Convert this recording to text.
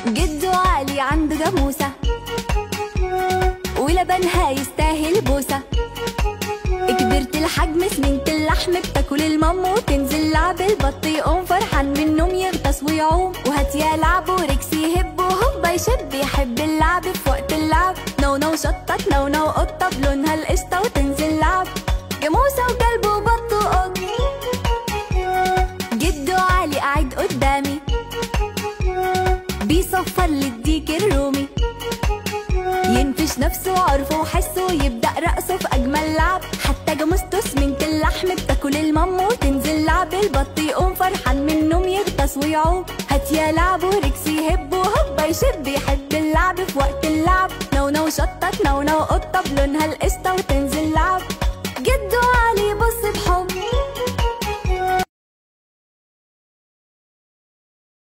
جدو علي عنده جاموسة ولبنها يستاهل بوسة كبرت الحجم سمنت اللحم بتاكل المام وتنزل لعب البط يقوم فرحان من النوم يغطس ويعوم وهات يا لعب وركس يهب وهوبا يشب يحب اللعب في وقت اللعب نو نو شطة نو نو قطة بلونها القشطة وتنزل لعب جاموسة وكلب وبط وقط جدو علي قاعد قدامي بيصفر للديك الرومي ينفش نفسه وعرفه وحسه يبدأ رقصه في أجمل لعب حتى جاموسته سمنت اللحم بتاكل المام وتنزل لعب البط يقوم فرحان من النوم يغطس ويعوم هات يا لعب وركس يهب وهوبا يشب يحب اللعب في وقت اللعب نو نو شطة نو نو قطة بلونها القشطة وتنزل لعب جدو علي بص بحب